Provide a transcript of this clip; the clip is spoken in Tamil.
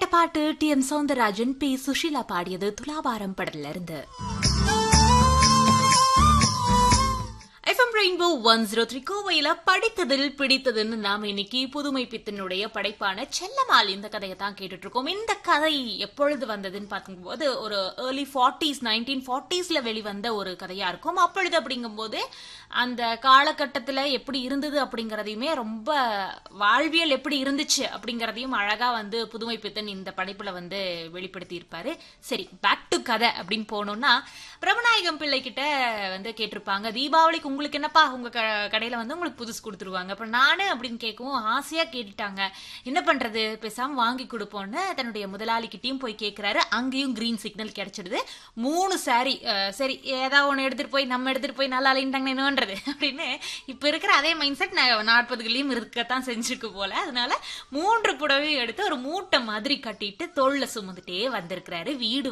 பாட்டு T M Soundararajan P Susheela பாடியது துலாபாரம் படத்துல இருந்து FM rainbow one zero three கோவையில படித்ததில் பிடித்ததுன்னு நாம இன்னைக்கு புதுமை பித்தனுடைய படைப்பான செல்லமால் இந்த கதையை தான் கேட்டுட்டு இருக்கோம் இந்த கதை எப்பொழுது வந்ததுன்னு பார்க்கும்போது ஒரு ஏர்லி ஃபார்ட்டிஸ் நைன்டீன் ஃபார்ட்டிஸ்ல வெளிவந்த ஒரு கதையா இருக்கும் அப்பொழுது அப்படிங்கும்போது அந்த காலகட்டத்துல எப்படி இருந்தது அப்படிங்கறதையுமே ரொம்ப வாழ்வியல் எப்படி இருந்துச்சு அப்படிங்கறதையும் அழகா வந்து புதுமை பித்தன் இந்த படைப்புல வந்து வெளிப்படுத்தி இருப்பாரு சரி பேக் டு கதை அப்படின்னு போனோம்னா பிரபநாயகம் பிள்ளை கிட்ட வந்து கேட்டிருப்பாங்க தீபாவளிக்கு உங்களுக்கு என்னப்பா உங்க க- கடையில வந்து உங்களுக்கு புதுசு கொடுத்துருவாங்க அப்புறம் நானு அப்படின்னு கேட்கவும் ஆசையா கேட்டுட்டாங்க என்ன பண்றது பேசாம வாங்கி கொடுப்போம்னு தன்னுடைய முதலாளிகிட்டயும் போய் கேக்குறாரு அங்கேயும் கிரீன் சிக்னல் கிடைச்சிடுது மூணு சாரி சரி ஏதாவது ஒண்ணு எடுத்துட்டு போய் நம்ம எடுத்துட்டு போய் நல்லா அலைன்ட்டாங்க என்ன பண்றது அப்படின்னு இப்ப இருக்கிற அதே மைண்ட் செட் நாற்பதுகளையும் இருக்கத்தான் செஞ்சிருக்கு போல அதனால மூன்று புடவையும் எடுத்து ஒரு மூட்டை மாதிரி கட்டிட்டு தோல்ல சுமந்துட்டே வந்திருக்கிறாரு வீடு